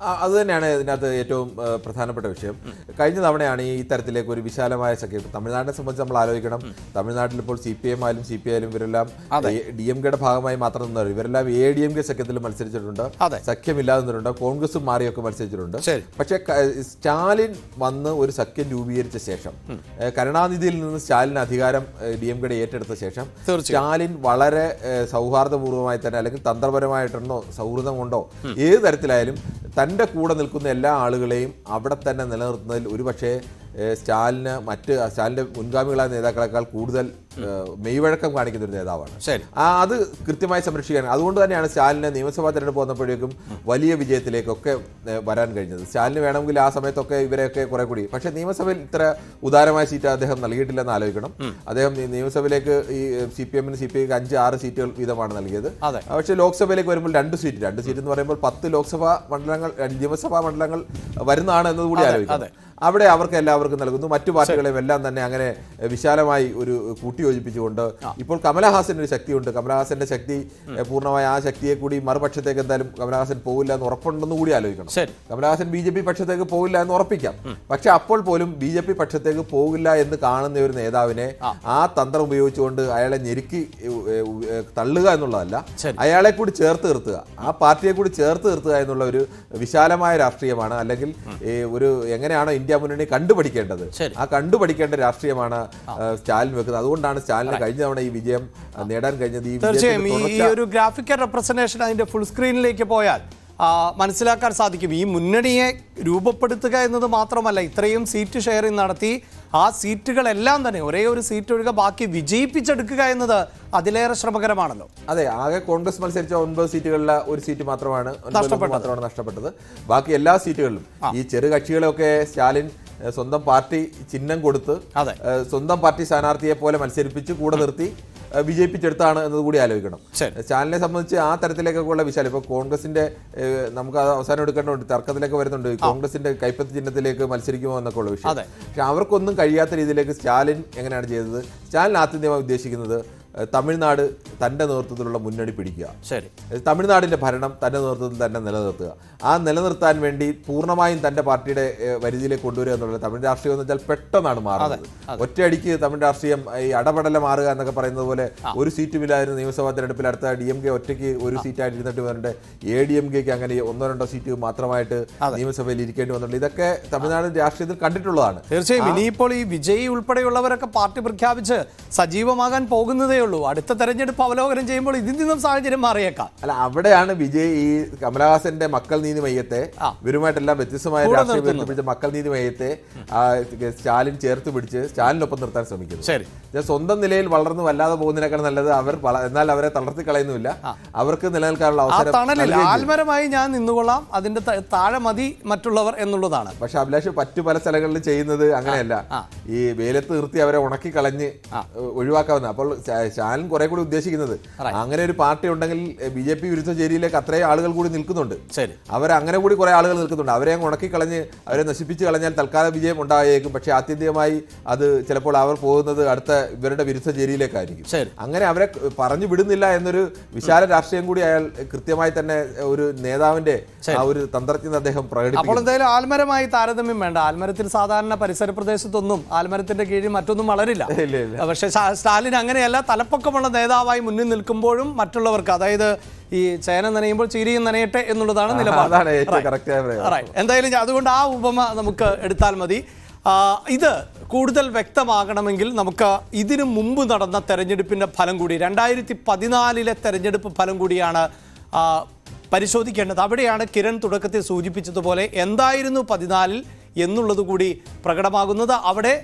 ആ, അത് തന്നെയാണ് ഇതിനകത്ത് ഏറ്റവും ആ, പ്രധാനപ്പെട്ട വിഷയം കഴിഞ്ഞ തവണയാണ് ഈ ഇത്തരത്തിലേക്ക് ഒരു വിശാലമായ സഖ്യം തമിഴ്നാടിനെ സംബന്ധിച്ച് നമ്മൾ ആലോചിക്കണം തമിഴ്നാട്ടിൽ ഇപ്പോൾ സി പി എം ആയാലും സി പി ആയാലും ഇവരെല്ലാം ഡി എം കെയുടെ ഭാഗമായി മാത്രം നിന്നവർ ഇവരെല്ലാം എ ഡി എം കെ സഖ്യത്തിൽ മത്സരിച്ചിട്ടുണ്ട് അതെ. സഖ്യമില്ലാതെ നിന്നിട്ടുണ്ട് കോൺഗ്രസും മാറിയൊക്കെ മത്സരിച്ചിട്ടുണ്ട് ശരി. പക്ഷേ ക- സ്റ്റാലിൻ വന്ന് ഒരു സഖ്യം രൂപീകരിച്ച ശേഷം ഏ, കരുണാനിധിയിൽ നിന്ന് സ്റ്റാലിൻ അധികാരം ഡി എം കെയുടെ ഏറ്റെടുത്ത ശേഷം തീർച്ചയായും. സ്റ്റാലിൻ വളരെ ഏ, സൗഹാർദ്ദപൂർവ്വമായി തന്നെ അല്ലെങ്കിൽ തന്ത്രപരമായിട്ടുണ്ടോ സൗഹൃദം കൊണ്ടോ ഏത് തരത്തിലായാലും തൻ്റെ കൂടെ നിൽക്കുന്ന എല്ലാ ആളുകളെയും അവിടെ തന്നെ നിലനിർത്തുന്നതിൽ ഒരുപക്ഷേ ഏ, സ്റ്റാലിന് മറ്റ് സ്റ്റാലിൻ്റെ മുൻഗാമികളായ നേതാക്കളെക്കാൾ കൂടുതൽ ഏ, മെയ്വഴക്കം കാണിക്കുന്ന ഒരു നേതാവാണ് ശരി ആ അത് കൃത്യമായി സംരക്ഷിക്കാൻ അതുകൊണ്ട് തന്നെയാണ് സ്റ്റാലിന് നിയമസഭാ തെരഞ്ഞെടുപ്പ് വന്നപ്പോഴേക്കും വലിയ വിജയത്തിലേക്കൊക്കെ ഏ, വരാൻ കഴിഞ്ഞത് സ്റ്റാലിന് വേണമെങ്കിൽ ആ സമയത്തൊക്കെ ഇവരെയൊക്കെ കുറെ കൂടി പക്ഷേ നിയമസഭയിൽ ഇത്ര ഉദാരമായ സീറ്റ് അദ്ദേഹം നൽകിയിട്ടില്ലെന്ന് ആലോചിക്കണം അദ്ദേഹം ഈ നിയമസഭയിലേക്ക് ഈ സി പി എമ്മിന് സി പി ഐക്ക് അഞ്ച് ആറ് സീറ്റുകൾ വീതമാണ് നൽകിയത് അതെ. പക്ഷേ ലോക്സഭയിലേക്ക് വരുമ്പോൾ രണ്ട് സീറ്റ് രണ്ട് സീറ്റ് എന്ന് പറയുമ്പോൾ പത്ത് ലോക്സഭാ മണ്ഡലങ്ങൾ രണ്ട് നിയമസഭാ മണ്ഡലങ്ങൾ വരുന്നതാണ് എന്നതുകൂടി ആലോചിക്കണം അവിടെ അവർക്ക് എല്ലാവർക്കും നൽകുന്നു മറ്റു പാർട്ടികളെയും എല്ലാം തന്നെ അങ്ങനെ എഹ്, വിശാലമായി ഒരു കൂട്ടിയോജിപ്പിച്ചുകൊണ്ട് ഇപ്പോൾ കമലഹാസന് ഒരു ശക്തിയുണ്ട് കമലഹാസന്റെ ശക്തി എഹ്, പൂർണ്ണമായ ആ ശക്തിയെ കൂടി മറുപക്ഷത്തേക്ക് എന്തായാലും കമലഹാസൻ പോകില്ല എന്ന് ഉറപ്പുണ്ടെന്ന് കൂടി ആലോചിക്കണം ശരി കമലഹാസൻ ബി ജെ പി പക്ഷത്തേക്ക് പോകില്ല എന്ന് ഉറപ്പിക്കാം പക്ഷെ അപ്പോൾ പോലും ബി ജെ പി പക്ഷത്തേക്ക് പോകില്ല എന്ന് കാണുന്ന ഒരു നേതാവിനെ ആ തന്ത്രം ഉപയോഗിച്ചുകൊണ്ട് അയാളെ ഞെരുക്കി ഏ, ഏ, തള്ളുക എന്നുള്ളതല്ല ശരി. അയാളെ കൂടി ചേർത്ത് നിർത്തുക ആ പാർട്ടിയെ കൂടി ചേർത്ത് നിർത്തുക എന്നുള്ള ഒരു വിശാലമായ രാഷ്ട്രീയമാണ് അല്ലെങ്കിൽ ഏ, ഒരു എങ്ങനെയാണോ ഇന്ത്യ മുന്നണി കണ്ടുപഠിക്കേണ്ടത് ശരി. ആ കണ്ടുപഠിക്കേണ്ട രാഷ്ട്രീയമാണ് ആ, സ്റ്റാലിൻ വെക്കുന്നത് അതുകൊണ്ടാണ് സ്റ്റാലിന് കഴിഞ്ഞ തവണ ഈ വിജയം ആ, നേടാൻ കഴിഞ്ഞത് ഈ തീർച്ചയായും ഈ വിജയത്തിന്റെ ഈ തുടർച്ച ഒരു ഗ്രാഫിക്കൽ റെപ്രസെന്റേഷൻ അതിന്റെ ഫുൾ സ്ക്രീനിലേക്ക് പോയാൽ ആ, മനസ്സിലാക്കാൻ സാധിക്കും ഈ മുന്നണിയെ രൂപപ്പെടുത്തുക എന്നത് മാത്രമല്ല ഇത്രയും സീറ്റ് ഷെയറിംഗ് നടത്തി ആ സീറ്റുകളെല്ലാം തന്നെ ഒരേ ഒരു സീറ്റ് ഒഴികെ ബാക്കി വിജയിപ്പിച്ചെടുക്കുക എന്നത് അതിലേറെ ശ്രമകരമാണല്ലോ അതെ ആകെ കോൺഗ്രസ് മത്സരിച്ച ഒൻപത് സീറ്റുകളിലെ ഒരു സീറ്റ് മാത്രമാണ് ഒൻപത് മാത്രമാണ് നഷ്ടപ്പെട്ടത് ബാക്കി എല്ലാ സീറ്റുകളിലും ഈ ചെറു കക്ഷികളെയൊക്കെ സ്റ്റാലിൻ ഏഹ്, സ്വന്തം പാർട്ടി ചിഹ്നം കൊടുത്ത് അതെ. ഏഹ്, സ്വന്തം പാർട്ടി സ്ഥാനാർത്ഥിയെ പോലെ മത്സരിപ്പിച്ച് കൂടെ നിർത്തി ഏഹ്, വിജയിപ്പിച്ചെടുത്താണ് എന്നത് കൂടി ആലോചിക്കണം ശരി. സ്റ്റാലിനെ സംബന്ധിച്ച് ആ തരത്തിലേക്കൊക്കെ ഉള്ള വിശാലം ഇപ്പൊ കോൺഗ്രസിന്റെ ഏഹ്, നമുക്ക് അത് അവസാനം എടുക്കേണ്ടതുണ്ട് തർക്കത്തിലേക്ക് വരുന്നുണ്ട് കോൺഗ്രസിന്റെ കൈപ്പത്തി ചിഹ്നത്തിലേക്ക് മത്സരിക്കുമോ എന്നൊക്കെ ഉള്ള വിഷയം അതെ. പക്ഷെ അവർക്കൊന്നും കഴിയാത്ത രീതിയിലേക്ക് സ്റ്റാലിൻ എങ്ങനെയാണ് ചെയ്തത് സ്റ്റാലിൻ ആത്യന്തികമായി ഉദ്ദേശിക്കുന്നത് ഏഹ്, തമിഴ്നാട് തന്റെ നേതൃത്വത്തിലുള്ള മുന്നണി പിടിക്കുക ശരി തമിഴ്നാടിന്റെ ഭരണം തന്റെ നേതൃത്വത്തിൽ തന്നെ നിലനിർത്തുക ആ നിലനിർത്താൻ വേണ്ടി പൂർണ്ണമായും തന്റെ പാർട്ടിയുടെ ഏഹ്, പരിധിയിലേക്ക് കൊണ്ടുവരിക എന്നുള്ളത് തമിഴ് രാഷ്ട്രീയം എന്ന് വെച്ചാൽ പെട്ടെന്നാണ് മാറുന്നത് ഒറ്റയടിക്ക് തമിഴ് രാഷ്ട്രീയം ഈ അടപടല മാറുക എന്നൊക്കെ പറയുന്നത് പോലെ ഒരു സീറ്റുമില്ലായിരുന്നു നിയമസഭാ തെരഞ്ഞെടുപ്പിൽ അടുത്ത ഡി എം കെ ഒറ്റയ്ക്ക് ഒരു സീറ്റായിട്ട് ഇരുന്നിട്ട് വരേണ്ട എ ഡി എം കെക്ക് അങ്ങനെ ഒന്നോ രണ്ടോ സീറ്റ് മാത്രമായിട്ട് നിയമസഭയിൽ ഇരിക്കേണ്ടി വന്നിട്ടുണ്ട് ഇതൊക്കെ തമിഴ്നാട് രാഷ്ട്രീയത്തിൽ കണ്ടിട്ടുള്ളതാണ് തീർച്ചയായും ഇനിയിപ്പോൾ ഈ വിജയ് ഉൾപ്പെടെയുള്ളവരൊക്കെ പാർട്ടി പ്രഖ്യാപിച്ച് സജീവമാകാൻ പോകുന്നതേ ഉള്ളൂ അടുത്ത തെരഞ്ഞെടുപ്പ് അവലോകനം ചെയ്യുമ്പോൾ ഇതിൽ നിന്നും സാഹചര്യം മാറിയേക്കാം അല്ല അവിടെയാണ് വിജയ് ഈ കമലഹാസന്റെ മക്കൾ നീതി മയ്യത്തെ ആ. ഇവരുമായിട്ടെല്ലാം വ്യത്യസ്തമായ കൂടെ രാഷ്ട്രീയം നിർത്തുന്നു. ബന്ധിപ്പിച്ച മക്കൾ നീതി മയ്യത്തെ ആ, സ്റ്റാലിൻ ചേർത്ത് പിടിച്ച് സ്റ്റാലിനൊപ്പം നിർത്താൻ ശ്രമിക്കുന്നു ശരി ഇത് സ്വന്തം നിലയിൽ വളർന്നു വല്ലാതെ പോകുന്നതിനേക്കാൾ നല്ലത് അവർ വള- എന്നാൽ അവരെ തളർത്തി കളയുന്നുമില്ല അവർക്ക് നിലനിൽക്കാനുള്ള ആ അവസരം തണലിൽ നൽകുകയും ചെയ്യും. ആൽമരമായി ഞാൻ നിന്നുകൊള്ളാം അതിന്റെ ത- താഴെ മതി മറ്റുള്ളവർ എന്നുള്ളതാണ് പക്ഷെ അഭിലാഷ് മറ്റു പല സ്ഥലങ്ങളിൽ ചെയ്യുന്നത് അങ്ങനെയല്ല ഈ വെയിലത്ത് നിർത്തി അവരെ ഉണക്കി കളഞ്ഞ് ഒഴിവാക്കാവുന്ന അപ്പോൾ ശാ- ശാലൻ കുറെ കൂടി ഉദ്ദേശിക്കുന്നത് അങ്ങനെ ഒരു പാർട്ടി ഉണ്ടെങ്കിൽ ബി ജെ പി വിരുദ്ധ ചേരിയിലേക്ക് അത്രയും ആളുകൾ കൂടി നിൽക്കുന്നുണ്ട് ശരി അവർ അങ്ങനെ കൂടി കുറെ ആളുകൾ നിൽക്കുന്നുണ്ട് അവരെ അങ്ങ് ഉണക്കി കളഞ്ഞ് അവരെ നശിപ്പിച്ച് കളഞ്ഞാൽ തൽക്കാല വിജയം ഉണ്ടായേക്കും പക്ഷേ ആത്യന്തികമായി അത് ചിലപ്പോൾ അവർ പോകുന്നത് അടുത്ത ഇവരുടെ വിരുദ്ധ ചേരിയിലേക്കായിരിക്കും ശരി അങ്ങനെ അവരെ പറഞ്ഞു വിടുന്നില്ല എന്നൊരു വിശാല രാഷ്ട്രീയം കൂടി അയാൾ കൃത്യമായി തന്നെ ഒരു നേതാവിന്റെ ആ ഒരു തന്ത്രജ്ഞത അദ്ദേഹം അപ്പോൾ പ്രകടിപ്പിക്കുന്നു എന്തായാലും ആൽമരമായി താരതമ്യം വേണ്ട ആൽമരത്തിൽ സാധാരണ പരിസര പ്രദേശത്തൊന്നും ആൽമരത്തിന്റെ കീഴിൽ മറ്റൊന്നും വളരില്ല ഇല്ല ഇല്ല പക്ഷേ സ്റ്റാ- സ്റ്റാലിൻ അങ്ങനെയല്ല തലപ്പൊക്കമുള്ള നേതാവായി മുന്നിൽ നിൽക്കുമ്പോഴും മറ്റുള്ളവർക്ക് അതായത് ഈ ചേന നനയുമ്പോൾ ചീരിയും നനയട്ടെ എന്നുള്ളതാണ് നിലപാട് അതാണ് ഏറ്റവും Right. കറക്റ്റായ പ്രയോഗം Right. എന്തായാലും ഞാൻ- അതുകൊണ്ട് ആ ഉപമ നമുക്ക് എടുത്താൽ മതി ആ, ഇത് കൂടുതൽ വ്യക്തമാകണമെങ്കിൽ നമുക്ക് ഇതിനു മുമ്പ് നടന്ന തെരഞ്ഞെടുപ്പിന്റെ ഫലം കൂടി രണ്ടായിരത്തി പതിനാലിലെ തെരഞ്ഞെടുപ്പ് ഫലം കൂടിയാണ് ആ, പരിശോധിക്കേണ്ടത് അവിടെയാണ് കിരൺ തുടക്കത്തിൽ സൂചിപ്പിച്ചതുപോലെ എന്തായിരുന്നു പതിനാലിൽ എന്നുള്ളത് കൂടി പ്രകടമാകുന്നത് അവിടെ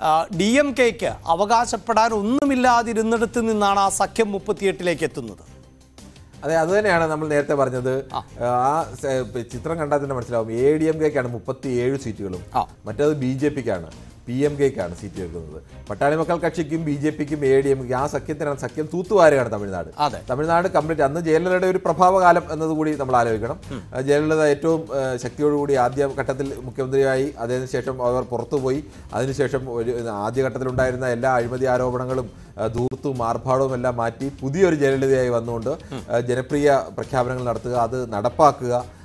ഡി എം കെക്ക് അവകാശപ്പെടാൻ ഒന്നുമില്ലാതിരുന്നിടത്ത് നിന്നാണ് ആ സഖ്യം മുപ്പത്തിയെട്ടിലേക്ക് എത്തുന്നത് അതെ അത് തന്നെയാണ് നമ്മൾ നേരത്തെ പറഞ്ഞത് ആ സ- ചിത്രം കണ്ടാൽ തന്നെ മനസ്സിലാവും എ ഡി എം കെക്കാണ് മുപ്പത്തി ഏഴ് സീറ്റുകളും ആ. മറ്റേത് ബി ജെ പിക്കാണ് പി എം കെക്കാണ് സീറ്റ് വെക്കുന്നത് പട്ടാളി മക്കൾ കക്ഷിക്കും ബി ജെ പിക്കും എ ഡി എം ആ സഖ്യത്തിനാണ് സഖ്യം തൂത്തുവാരുകയാണ് തമിഴ്നാട് അതെ തമിഴ്നാട് കംപ്ലീറ്റ് അന്ന് ജയലളിതയുടെ ഒരു പ്രഭാവകാലം എന്നതുകൂടി നമ്മൾ ആലോചിക്കണം ആ, ജയലളിത ഏറ്റവും ആ, ശക്തിയോടുകൂടി ആദ്യ ഘട്ടത്തിൽ മുഖ്യമന്ത്രിയായി അതിനുശേഷം അവർ പുറത്തുപോയി അതിനുശേഷം ഒരു ആദ്യഘട്ടത്തിലുണ്ടായിരുന്ന എല്ലാ അഴിമതി ആരോപണങ്ങളും ആ, ധൂർത്തും ആർഭാടവും എല്ലാം മാറ്റി പുതിയൊരു ജയലളിതയായി വന്നുകൊണ്ട് ആ, ജനപ്രിയ പ്രഖ്യാപനങ്ങൾ നടത്തുക അത് നടപ്പാക്കുക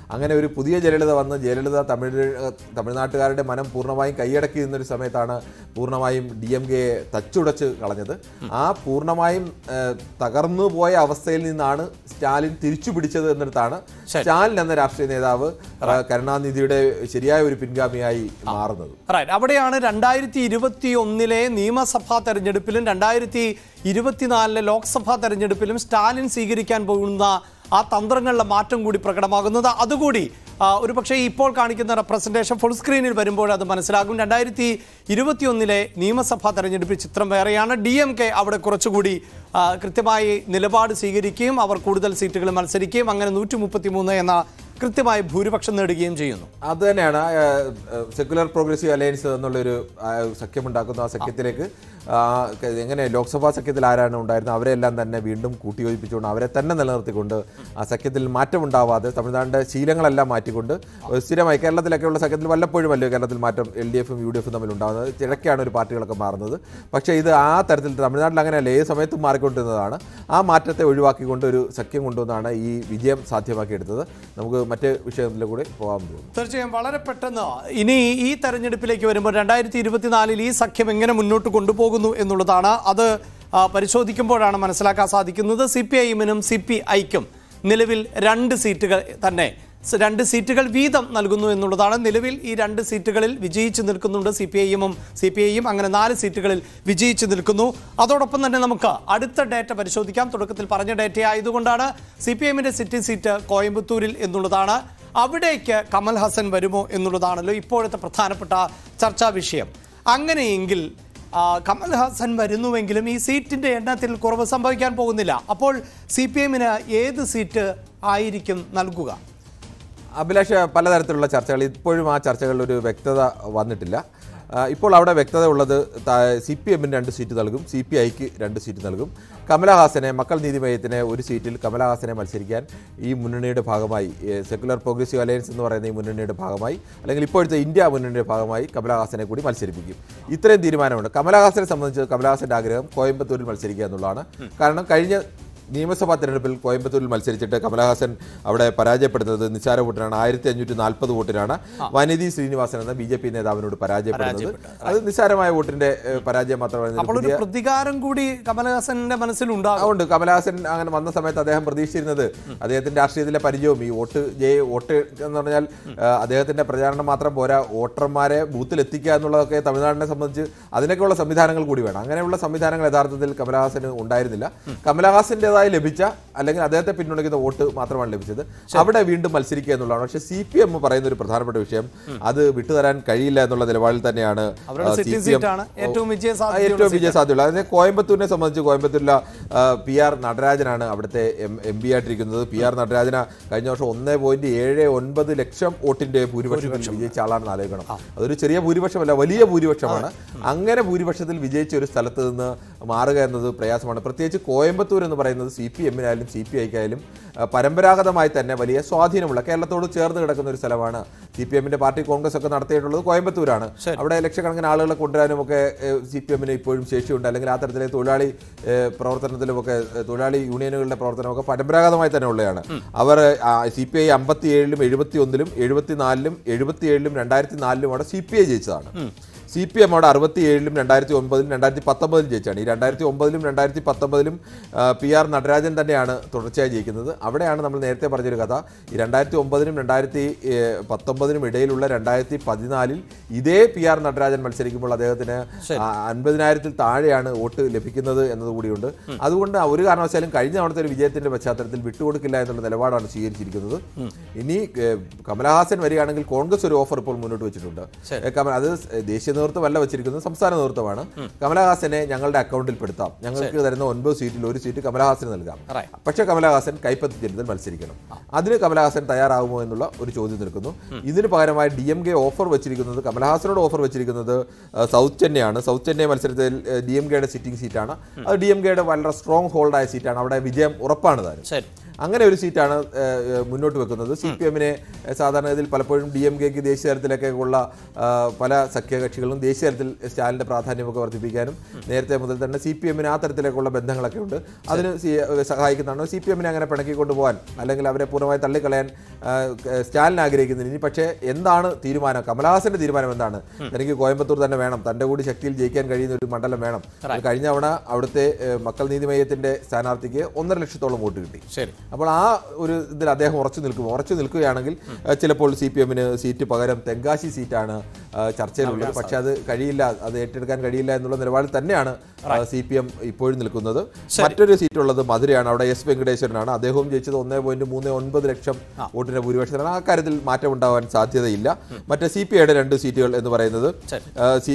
അങ്ങനെ ഒരു പുതിയ ജയലളിത വന്ന് ജയലളിത തമിഴ് തമിഴ്നാട്ടുകാരുടെ മനം പൂർണ്ണമായും കൈയടക്കി നിന്നൊരു സമയത്താണ് പൂർണ്ണമായും ഡി എം കെയെ തച്ചുടച്ച് കളഞ്ഞത് ആ പൂർണ്ണമായും ഏഹ്, തകർന്നു പോയ അവസ്ഥയിൽ നിന്നാണ് സ്റ്റാലിൻ തിരിച്ചു പിടിച്ചത് എന്നിടത്താണ് സ്റ്റാലിൻ എന്ന രാഷ്ട്രീയ നേതാവ് ആ, കരുണാനിധിയുടെ ശരിയായ ഒരു പിൻഗാമിയായി മാറുന്നത് റൈറ്റ് അവിടെയാണ് രണ്ടായിരത്തി ഇരുപത്തി ഒന്നിലെ നിയമസഭാ തെരഞ്ഞെടുപ്പിലും രണ്ടായിരത്തി ഇരുപത്തിനാലിലെ ലോക്സഭാ തെരഞ്ഞെടുപ്പിലും സ്റ്റാലിൻ സ്വീകരിക്കാൻ പോകുന്ന ആ തന്ത്രങ്ങളിലെ മാറ്റം കൂടി പ്രകടമാകുന്നത് അതുകൂടി ആ, ഒരുപക്ഷേ ഇപ്പോൾ കാണിക്കുന്ന റെപ്രസെന്റേഷൻ ഫുൾ സ്ക്രീനിൽ വരുമ്പോൾ അത് മനസ്സിലാകും രണ്ടായിരത്തി ഇരുപത്തിയൊന്നിലെ നിയമസഭാ തെരഞ്ഞെടുപ്പിൽ ചിത്രം വേറെയാണ് ഡി എം കെ അവിടെ കുറച്ചുകൂടി ആ, കൃത്യമായി നിലപാട് സ്വീകരിക്കുകയും അവർ കൂടുതൽ സീറ്റുകൾ മത്സരിക്കുകയും അങ്ങനെ നൂറ്റി മുപ്പത്തി മൂന്ന് എന്ന കൃത്യമായി ഭൂരിപക്ഷം നേടുകയും ചെയ്യുന്നു അത് തന്നെയാണ് സെക്യുലർ പ്രോഗ്രസീവ് അലയൻസ് എന്നുള്ളൊരു ആ, സഖ്യമുണ്ടാക്കുന്ന ആ സഖ്യത്തിലേക്ക് ആ, ക- എങ്ങനെ ലോക്സഭാ സഖ്യത്തിൽ ആരാണ് ഉണ്ടായിരുന്നത് അവരെല്ലാം തന്നെ വീണ്ടും കൂട്ടിയോജിപ്പിച്ചുകൊണ്ട് അവരെ തന്നെ നിലനിർത്തിക്കൊണ്ട് ആ സഖ്യത്തിൽ മാറ്റമുണ്ടാവാതെ തമിഴ്നാടിന്റെ ശീലങ്ങളെല്ലാം മാറ്റിക്കൊണ്ട് ഒരു സ്ഥിരമായി കേരളത്തിലൊക്കെയുള്ള സഖ്യത്തിൽ വല്ലപ്പോഴും അല്ലേ കേരളത്തിൽ മാറ്റം എൽ ഡി എഫും യു ഡി എഫും തമ്മിൽ ഉണ്ടാകുന്നത് ചിലക്കാണ് ഒരു പാർട്ടികളൊക്കെ മാറുന്നത് പക്ഷേ ഇത് ആ തരത്തിൽ തമിഴ്നാട്ടിൽ അങ്ങനെയല്ല ഏത് സമയത്തും മാറിക്കൊണ്ടിരുന്നതാണ് ആ മാറ്റത്തെ ഒഴിവാക്കിക്കൊണ്ട് ഒരു സഖ്യം കൊണ്ടുവന്നാണ് ഈ വിജയം സാധ്യമാക്കിയെടുത്തത് നമുക്ക് മറ്റ് വിഷയത്തിലും കൂടി പോകാൻ തോന്നുന്നു തീർച്ചയായും വളരെ പെട്ടെന്ന് ഇനി ഈ തെരഞ്ഞെടുപ്പിലേക്ക് വരുമ്പോൾ രണ്ടായിരത്തി ഇരുപത്തിനാലിൽ ഈ സഖ്യം എങ്ങനെ മുന്നോട്ട് കൊണ്ടുപോകുന്നു എന്നുള്ളതാണ് അത് ആ, പരിശോധിക്കുമ്പോഴാണ് മനസ്സിലാക്കാൻ സാധിക്കുന്നത് സി പി ഐഎമ്മിനും സി പി ഐക്കും നിലവിൽ രണ്ട് സീറ്റുകൾ തന്നെ സ് രണ്ട് സീറ്റുകൾ വീതം നൽകുന്നു എന്നുള്ളതാണ് നിലവിൽ ഈ രണ്ട് സീറ്റുകളിൽ വിജയിച്ചു നിൽക്കുന്നുണ്ട് സി പി ഐഎമ്മും സി പി ഐയും അങ്ങനെ നാല് സീറ്റുകളിൽ വിജയിച്ചു നിൽക്കുന്നു അതോടൊപ്പം തന്നെ നമുക്ക് അടുത്ത ഡേറ്റ പരിശോധിക്കാം തുടക്കത്തിൽ പറഞ്ഞ ഡേറ്റ ആയതുകൊണ്ടാണ് സി പി എമ്മിന്റെ സിറ്റിംഗ് സീറ്റ് കോയമ്പത്തൂരിൽ എന്നുള്ളതാണ് അവിടേക്ക് കമൽ ഹസൻ വരുമോ എന്നുള്ളതാണല്ലോ ഇപ്പോഴത്തെ പ്രധാനപ്പെട്ട ചർച്ചാ വിഷയം അങ്ങനെയെങ്കിൽ ആ, കമൽ ഹാസൻ വരുന്നുവെങ്കിലും ഈ സീറ്റിന്റെ എണ്ണത്തിൽ കുറവ് സംഭവിക്കാൻ പോകുന്നില്ല അപ്പോൾ സി പി എമ്മിന് ഏത് സീറ്റ് ആയിരിക്കും നൽകുക അഭിലാഷ് പലതരത്തിലുള്ള ചർച്ചകൾ ഇപ്പോഴും ആ ചർച്ചകളിൽ ഒരു വ്യക്തത വന്നിട്ടില്ല ആ, ഇപ്പോൾ അവിടെ വ്യക്തത ഉള്ളത് സി പി എമ്മിന് രണ്ട് സീറ്റ് നൽകും സി പി ഐക്ക് രണ്ട് സീറ്റ് നൽകും കമലഹാസനെ മക്കൾ നീതിമയത്തിന് ഒരു സീറ്റിൽ കമലഹാസനെ മത്സരിക്കാൻ ഈ മുന്നണിയുടെ ഭാഗമായി ഏ, സെക്യുലർ പ്രോഗ്രസീവ് അലയൻസ് എന്ന് പറയുന്ന ഈ മുന്നണിയുടെ ഭാഗമായി അല്ലെങ്കിൽ ഇപ്പോഴത്തെ ഇന്ത്യ മുന്നണിയുടെ ഭാഗമായി കമലഹാസനെ കൂടി മത്സരിപ്പിക്കും ഇത്രയും തീരുമാനമുണ്ട് കമലഹാസനെ സംബന്ധിച്ച് കമലഹാസന്റെ ആഗ്രഹം കോയമ്പത്തൂരിൽ മത്സരിക്കുക എന്നുള്ളതാണ് കാരണം കഴിഞ്ഞ നിയമസഭാ തെരഞ്ഞെടുപ്പിൽ കോയമ്പത്തൂരിൽ മത്സരിച്ചിട്ട് കമലഹാസൻ അവിടെ പരാജയപ്പെടുന്നത് നിസ്സാര വോട്ടിനാണ് ആയിരത്തി അഞ്ഞൂറ്റി നാൽപ്പത് വോട്ടിനാണ് വനിതി ശ്രീനിവാസൻ എന്ന ബി ജെ പി നേതാവിനോട് പരാജയപ്പെടുന്നത് അത് നിസ്സാരമായ വോട്ടിന്റെ ഏഹ്, പരാജയം മാത്രമാണ് അപ്പോൾ ഒരു പ്രതികാരം കൂടി കമൽഹാസന്റെ മനസ്സിലുണ്ടാകും അതുകൊണ്ട് കമലഹാസൻ അങ്ങനെ വന്ന സമയത്ത് അദ്ദേഹം പ്രതീക്ഷിച്ചിരുന്നത് അദ്ദേഹത്തിന്റെ രാഷ്ട്രീയത്തിലെ പരിചയവും ഈ വോട്ട് ജയ വോട്ട് എന്ന് പറഞ്ഞാൽ ആ, അദ്ദേഹത്തിന്റെ പ്രചാരണം മാത്രം പോരാ വോട്ടർമാരെ ബൂത്തിൽ എത്തിക്കുക എന്നുള്ളതൊക്കെ തമിഴ്നാടിനെ സംബന്ധിച്ച് അതിനൊക്കെയുള്ള സംവിധാനങ്ങൾ കൂടി വേണം അങ്ങനെയുള്ള സംവിധാനങ്ങൾ യഥാർത്ഥത്തിൽ കമലഹാസന് ഉണ്ടായിരുന്നില്ല കമലഹാസന്റേതായി ലഭിച്ച അല്ലെങ്കിൽ അദ്ദേഹത്തെ പിന്തുണയ്ക്കുന്ന വോട്ട് മാത്രമാണ് ലഭിച്ചത് അവിടെ വീണ്ടും മത്സരിക്കുക എന്നുള്ളതാണ് പക്ഷേ സി പി എം പറയുന്ന ഒരു പ്രധാനപ്പെട്ട വിഷയം അത് വിട്ടുതരാൻ കഴിയില്ല എന്നുള്ള നിലപാടിൽ തന്നെയാണ് അവരുടെ ആ, സിറ്റിംഗ് CPM സീറ്റാണ് ഏറ്റവും വിജയ ആ, സാധ്യതയുള്ള ഏറ്റവും വിജയ സാധ്യതയുള്ള അതായത് കോയമ്പത്തൂരിനെ സംബന്ധിച്ച് കോയമ്പത്തൂരിലെ പി ആർ നടരാജനാണ് അവിടുത്തെ എം എം പി ആയിട്ടിരിക്കുന്നത് പി ആർ നടരാജന കഴിഞ്ഞ വർഷം ഒന്നേ പോയിന്റ് ഏഴ് ഒൻപത് ലക്ഷം വോട്ടിന്റെ ഭൂരിപക്ഷത്തിൽ വിജയിച്ച ആളാണെന്ന് ആലോചിക്കണം അതൊരു ചെറിയ ഭൂരിപക്ഷമല്ല വലിയ ഭൂരിപക്ഷമാണ് അങ്ങനെ ഭൂരിപക്ഷത്തിൽ വിജയിച്ച ഒരു സ്ഥലത്ത് നിന്ന് മാറുക എന്നത് പ്രയാസമാണ് പ്രത്യേകിച്ച് കോയമ്പത്തൂർ എന്ന് പറയുന്നത് സി പി എമ്മിനായാലും സി പി ഐക്കായാലും പരമ്പരാഗതമായി തന്നെ വലിയ സ്വാധീനമുള്ള കേരളത്തോട് ചേർന്ന് കിടക്കുന്ന ഒരു സ്ഥലമാണ് സി പി എമ്മിന്റെ പാർട്ടി കോൺഗ്രസ് ഒക്കെ നടത്തിയിട്ടുള്ളത് കോയമ്പത്തൂരാണ് അവിടെ ലക്ഷക്കണക്കിന് ആളുകളെ കൊണ്ടുവരാനും ഒക്കെ സി പി എമ്മിന് ഇപ്പോഴും ശേഷിയുണ്ട് അല്ലെങ്കിൽ ആ തരത്തിലെ തൊഴിലാളി ഏഹ്, പ്രവർത്തനത്തിലുമൊക്കെ ഏഹ്, തൊഴിലാളി യൂണിയനുകളുടെ പ്രവർത്തനമൊക്കെ പരമ്പരാഗതമായി തന്നെ ഉള്ളതാണ് അവർ സി പി ഐ അമ്പത്തി ഏഴിലും എഴുപത്തി ഒന്നിലും എഴുപത്തിനാലിലും എഴുപത്തിയേഴിലും രണ്ടായിരത്തി നാലിലും അവിടെ സി പി ഐ ജയിച്ചതാണ് സി പി എം അവിടെ അറുപത്തി ഏഴിലും രണ്ടായിരത്തി ഒൻപതിലും രണ്ടായിരത്തി പത്തൊമ്പതിലും ജയിച്ചാണ് ഈ രണ്ടായിരത്തി ഒമ്പതിലും രണ്ടായിരത്തി പത്തൊമ്പതിലും പി ആർ നടരാജൻ തന്നെയാണ് തുടർച്ചയായി ജയിക്കുന്നത് അവിടെയാണ് നമ്മൾ നേരത്തെ പറഞ്ഞൊരു കഥ ഈ രണ്ടായിരത്തി ഒമ്പതിനും രണ്ടായിരത്തി പത്തൊമ്പതിനും ഇടയിലുള്ള രണ്ടായിരത്തി പതിനാലിൽ ഇതേ പി ആർ നടരാജൻ മത്സരിക്കുമ്പോൾ അദ്ദേഹത്തിന് ആ, അൻപതിനായിരത്തിൽ താഴെയാണ് വോട്ട് ലഭിക്കുന്നത് എന്നതുകൂടിയുണ്ട് അതുകൊണ്ട് ഒരു കാരണവശാലും കഴിഞ്ഞ തവണത്തെ ഒരു വിജയത്തിന്റെ പശ്ചാത്തലത്തിൽ വിട്ടുകൊടുക്കില്ല എന്നുള്ള നിലപാടാണ് സ്വീകരിച്ചിരിക്കുന്നത് ഇനി ഏഹ്, കമലഹാസൻ വരികയാണെങ്കിൽ കോൺഗ്രസ് ഒരു ഓഫർ ഇപ്പോൾ മുന്നോട്ട് വെച്ചിട്ടുണ്ട് ഏഹ്, കമൽ അത് ദേശീയ നേതൃത്വമല്ല വെച്ചിരിക്കുന്നത് സംസ്ഥാന നേതൃത്വമാണ് കമലഹാസനെ ഞങ്ങളുടെ അക്കൗണ്ടിൽ പെടുത്താം ഞങ്ങൾക്ക് തരുന്ന ഒൻപത് സീറ്റിൽ ഒരു സീറ്റ് കമലഹാസന് നൽകാം Right. പക്ഷേ കമലഹാസൻ കൈപ്പത്തി ചിഹ്നത്തിൽ മത്സരിക്കണം അതിന് കമലഹാസൻ തയ്യാറാകുമോ എന്നുള്ള ഒരു ചോദ്യം നിൽക്കുന്നു ഇതിന് പകരമായി ഡി എം കെ ഓഫർ വെച്ചിരിക്കുന്നത് കമലഹാസനോട് ഓഫർ വെച്ചിരിക്കുന്നത് ആ, സൗത്ത് ചെന്നൈയാണ് സൗത്ത് ചെന്നൈ മത്സരത്തിൽ ഡി എം കെയുടെ സിറ്റിംഗ് സീറ്റാണ് അത് ഡി എം കെയുടെ വളരെ സ്ട്രോങ് ഹോൾഡായ സീറ്റാണ് അവിടെ വിജയം ഉറപ്പാണ് താനും ശരി അങ്ങനെ ഒരു സീറ്റാണ് ഏഹ്, ഏഹ്, മുന്നോട്ട് വെക്കുന്നത് സി പി എമ്മിനെ സാധാരണ ഇതിൽ പലപ്പോഴും ഡി എം കെക്ക് ദേശീയ തലത്തിലൊക്കെ ഉള്ള ആ, പല സഖ്യകക്ഷികൾ കക്ഷികളും ദേശീയ തലത്തിൽ സ്റ്റാലിന്റെ പ്രാധാന്യമൊക്കെ വർദ്ധിപ്പിക്കാനും നേരത്തെ മുതൽ തന്നെ സി പി എമ്മിന് ആ തരത്തിലേക്കുള്ള ബന്ധങ്ങളൊക്കെ ഉണ്ട് അതിന് സി- സഹായിക്കുന്നതാണ് സി പി എമ്മിനെ അങ്ങനെ പിണക്കി കൊണ്ടുപോകാൻ അല്ലെങ്കിൽ അവരെ പൂർണ്ണമായി തള്ളിക്കളയാൻ ആ, സ്റ്റാലിൻ ആഗ്രഹിക്കുന്നില്ല ഇനി പക്ഷേ എന്താണ് തീരുമാനം കമലഹാസന്റെ തീരുമാനം എന്താണ് തനിക്ക് കോയമ്പത്തൂർ തന്നെ വേണം തന്റെ കൂടി ശക്തിയിൽ ജയിക്കാൻ കഴിയുന്ന ഒരു മണ്ഡലം വേണം കഴിഞ്ഞ തവണ അവിടുത്തെ ഏഹ്, മക്കൾ നീതി മയ്യത്തിന്റെ സ്ഥാനാർത്ഥിക്ക് ഒന്നര ലക്ഷത്തോളം വോട്ട് കിട്ടി ശരി അപ്പോൾ ആ ഒരു ഇതിൽ അദ്ദേഹം ഉറച്ചു നിൽക്കും ഉറച്ചു നിൽക്കുകയാണെങ്കിൽ ഏഹ്, ചിലപ്പോൾ സി പി എമ്മിന് സീറ്റ് പകരം തെങ്കാശി സീറ്റാണ് ഏഹ്, ചർച്ചയിലുള്ളത് പക്ഷെ അത് കഴിയില്ല അത് ഏറ്റെടുക്കാൻ കഴിയില്ല എന്നുള്ള നിലപാടിൽ തന്നെയാണ് സി പി എം ഇപ്പോഴും നിൽക്കുന്നത് മറ്റൊരു സീറ്റ് ഉള്ളത് മധുരയാണ് അവിടെ എസ് വെങ്കടേശ്വരനാണ് അദ്ദേഹവും ജയിച്ചത് ഒന്നേ പോയിന്റ് മൂന്ന് ഒൻപത് ലക്ഷം വോട്ടിന്റെ ഭൂരിപക്ഷത്തിലാണ് ആ കാര്യത്തിൽ മാറ്റം ഉണ്ടാവാൻ സാധ്യതയില്ല മറ്റേ സി പി ഐയുടെ രണ്ട് സീറ്റുകൾ എന്ന് പറയുന്നത് ശരി.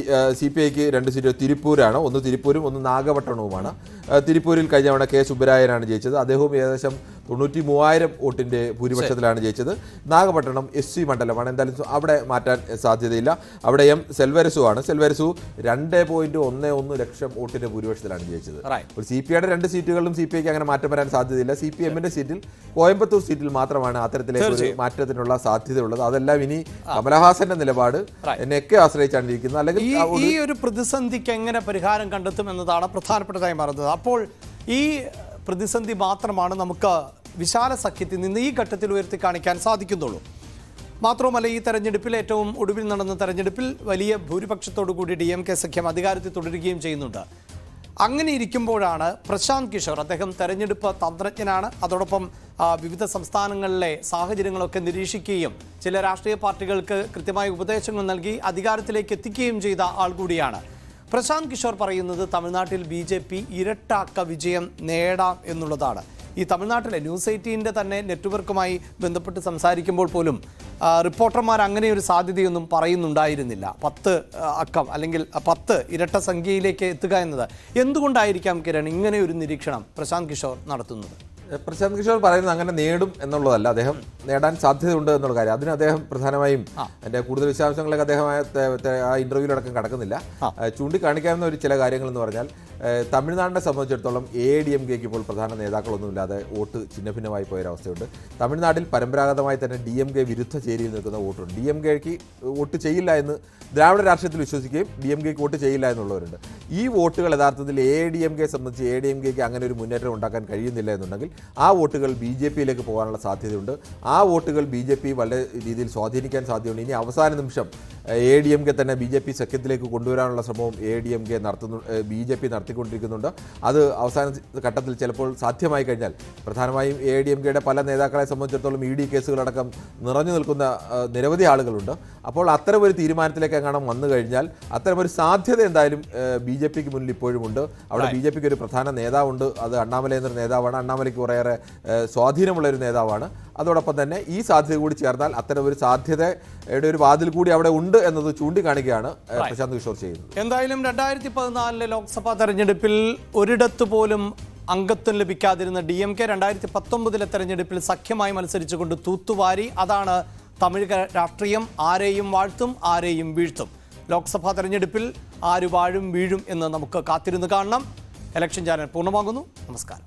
സി പി ഐക്ക് രണ്ട് സീറ്റ് തിരുപ്പൂരാണ് ഒന്ന് തിരുപ്പൂരും ഒന്ന് നാഗപട്ടണവുമാണ് ആ, തിരുപ്പൂരിൽ കഴിഞ്ഞ തവണ കെ സുബ്ബരായനാണ് ജയിച്ചത് അദ്ദേഹവും ഏകദേശം തൊണ്ണൂറ്റി മൂവായിരം വോട്ടിന്റെ ഭൂരിപക്ഷത്തിലാണ് ജയിച്ചത് നാഗപട്ടണം എസ് സി മണ്ഡലമാണ് എന്തായാലും അവിടെ മാറ്റാൻ സാധ്യതയില്ല അവിടെ എം സെൽവരസു ആണ് സെൽവരസു രണ്ട് പോയിന്റ് ഒന്ന് ഒന്ന് ലക്ഷം വോട്ടിന്റെ ഭൂരിപക്ഷത്തിലാണ് ജയിച്ചത് Right. ഒരു സി പി ഐയുടെ രണ്ട് സീറ്റുകളിലും സി പി ഐക്ക് അങ്ങനെ മാറ്റം വരാൻ സാധ്യതയില്ല സി പി എമ്മിന്റെ സീറ്റിൽ കോയമ്പത്തൂർ സീറ്റിൽ മാത്രമാണ് അത്തരത്തിലേക്ക് ഒരു മാറ്റത്തിനുള്ള സാധ്യതയുള്ളത് അതെല്ലാം ഇനി കമലഹാസന്റെ നിലപാട് Right. എന്നെയൊക്കെ ആശ്രയിച്ചാണ് ഇരിക്കുന്നത് അല്ലെങ്കിൽ ഈ ആ ഒരു- ഈ ഒരു പ്രതിസന്ധിക്ക് എങ്ങനെ പരിഹാരം കണ്ടെത്തും എന്നതാണ് പ്രധാനപ്പെട്ടതായി മാറുന്നത് അപ്പോൾ ഈ പ്രതിസന്ധി മാത്രമാണ് നമുക്ക് വിശാല സഖ്യത്തിൽ നിന്ന് ഈ ഘട്ടത്തിൽ ഉയർത്തി കാണിക്കാൻ സാധിക്കുന്നുള്ളൂ മാത്രവുമല്ല ഈ തെരഞ്ഞെടുപ്പിൽ ഏറ്റവും ഒടുവിൽ നടന്ന തെരഞ്ഞെടുപ്പിൽ വലിയ ഭൂരിപക്ഷത്തോടു കൂടി ഡി എം കെ സഖ്യം അധികാരത്തിൽ തുടരുകയും ചെയ്യുന്നുണ്ട് അങ്ങനെ ഇരിക്കുമ്പോഴാണ് പ്രശാന്ത് കിഷോർ അദ്ദേഹം തെരഞ്ഞെടുപ്പ് തന്ത്രജ്ഞനാണ് അതോടൊപ്പം ആ, വിവിധ സംസ്ഥാനങ്ങളിലെ സാഹചര്യങ്ങളൊക്കെ നിരീക്ഷിക്കുകയും ചില രാഷ്ട്രീയ പാർട്ടികൾക്ക് കൃത്യമായ ഉപദേശങ്ങൾ നൽകി അധികാരത്തിലേക്ക് എത്തിക്കുകയും ചെയ്ത ആൾ കൂടിയാണ് പ്രശാന്ത് കിഷോർ പറയുന്നത് തമിഴ്നാട്ടിൽ ബി ജെ പി ഇരട്ടാക്ക വിജയം നേടാം എന്നുള്ളതാണ് ഈ തമിഴ്നാട്ടിലെ ന്യൂസ് എയ്റ്റീൻ്റെ തന്നെ നെറ്റ്വർക്കുമായി ബന്ധപ്പെട്ട് സംസാരിക്കുമ്പോൾ പോലും ആ, റിപ്പോർട്ടർമാർ അങ്ങനെ ഒരു സാധ്യതയൊന്നും പറയുന്നുണ്ടായിരുന്നില്ല പത്ത് ആ, അക്കം അല്ലെങ്കിൽ ആ, പത്ത് ഇരട്ട സംഖ്യയിലേക്ക് എത്തുക എന്നത് എന്തുകൊണ്ടായിരിക്കാം കിരൺ ഇങ്ങനെ ഒരു നിരീക്ഷണം പ്രശാന്ത് കിഷോർ നടത്തുന്നത് പ്രശാന്ത് കിഷോർ പറയുന്നത് അങ്ങനെ നേടും എന്നുള്ളതല്ല അദ്ദേഹം നേടാൻ സാധ്യതയുണ്ട് എന്നുള്ള കാര്യം അതിന് അദ്ദേഹം പ്രധാനമായും എന്റെ കൂടുതൽ വിശദാംശങ്ങളിലേക്ക് അദ്ദേഹം ആ തെ- തെ- ആ ഇന്റർവ്യൂവിലടക്കം കടക്കുന്നില്ല ഏഹ് ചൂണ്ടിക്കാണിക്കാവുന്ന ഒരു ചില കാര്യങ്ങൾ എന്ന് പറഞ്ഞാൽ ഏഹ് തമിഴ്നാടിനെ സംബന്ധിച്ചിടത്തോളം എ ഡി എം കെക്ക് ഇപ്പോൾ പ്രധാന നേതാക്കളൊന്നുമില്ലാതെ വോട്ട് ഛിന്നഭിന്നമായി പോയൊരവസ്ഥയുണ്ട് തമിഴ്നാട്ടിൽ പരമ്പരാഗതമായി തന്നെ ഡി എം കെ വിരുദ്ധ ചേരിയിൽ നിൽക്കുന്ന വോട്ടുണ്ട് ഡി എം കെക്ക് വോട്ട് ചെയ്യില്ല എന്ന് ദ്രാവിഡ രാഷ്ട്രീയത്തിൽ വിശ്വസിക്കുകയും ഡി എം കെക്ക് വോട്ട് ചെയ്യില്ല എന്നുള്ളവരുണ്ട് ഈ വോട്ടുകൾ യഥാർത്ഥത്തിൽ എ ഡി എം കെ സംബന്ധിച്ച് എ ഡി എം കെക്ക് അങ്ങനെ ഒരു മുന്നേറ്റം ഉണ്ടാക്കാൻ കഴിയുന്നില്ല എന്നുണ്ടെങ്കിൽ ആ വോട്ടുകൾ ബി ജെ പിയിലേക്ക് പോകാനുള്ള സാധ്യതയുണ്ട് ആ വോട്ടുകൾ ബി ജെ പി വളരെ രീതിയിൽ സ്വാധീനിക്കാൻ സാധ്യതയുണ്ട് ഇനി അവസാന നിമിഷം എ ഡി എം കെ തന്നെ ബി ജെ പി സഖ്യത്തിലേക്ക് കൊണ്ടുവരാനുള്ള ശ്രമവും എ ഡി എം കെ നടത്തുന്നു ബി ജെ പി നടത്തിക്കൊണ്ടിരിക്കുന്നുണ്ട് അത് അവസാന ഘട്ടത്തിൽ ചിലപ്പോൾ സാധ്യമായി കഴിഞ്ഞാൽ പ്രധാനമായും എ ഡി എം കെയുടെ പല നേതാക്കളെ സംബന്ധിച്ചിടത്തോളം ഇ ഡി കേസുകളടക്കം നിറഞ്ഞു നിൽക്കുന്ന ആ, നിരവധി ആളുകളുണ്ട് അപ്പോൾ അത്തരം ഒരു തീരുമാനത്തിലേക്ക് എങ്ങാനും വന്നു കഴിഞ്ഞാൽ അത്തരം ഒരു സാധ്യത എന്തായാലും ബി ജെ പിക്ക് മുന്നിൽ ഇപ്പോഴും ഉണ്ട് അവിടെ ബി ജെ പിക്ക് ഒരു പ്രധാന നേതാവുണ്ട് അത് അണ്ണാമല എന്നൊരു നേതാവാണ് അണ്ണാമലയ്ക്ക് കുറേയേറെ ഏഹ്, സ്വാധീനമുള്ള ഒരു നേതാവാണ് അതോടൊപ്പം തന്നെ ഈ സാധ്യത കൂടി ചേർന്നാൽ അത്തരം ഒരു സാധ്യതയുടെ ഒരു വാതിൽ കൂടി അവിടെ ഉണ്ട് എന്നത് ചൂണ്ടിക്കാണിക്കുകയാണ് ഏഹ്, പ്രശാന്ത് കിഷോർ ചെയ്യുന്നത് എന്തായാലും രണ്ടായിരത്തി പതിനാലിലെ ലോക്സഭാ തെരഞ്ഞെടുപ്പിൽ ഒരിടത്തു പോലും അംഗത്വം ലഭിക്കാതിരുന്ന ഡി എം കെ രണ്ടായിരത്തി പത്തൊമ്പതിലെ തെരഞ്ഞെടുപ്പിൽ സഖ്യമായി മത്സരിച്ചുകൊണ്ട് തൂത്തുവാരി അതാണ് തമിഴ് ക- രാഷ്ട്രീയം ആരെയും വാഴ്ത്തും ആരെയും വീഴ്ത്തും ലോക്സഭാ തെരഞ്ഞെടുപ്പിൽ ആര് വാഴും വീഴും എന്ന് നമുക്ക് കാത്തിരുന്ന് കാണണം ഇലക്ഷൻ ചാനൽ പൂർണ്ണമാകുന്നു നമസ്കാരം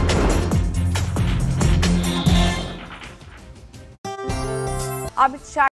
അമിത് ഷാ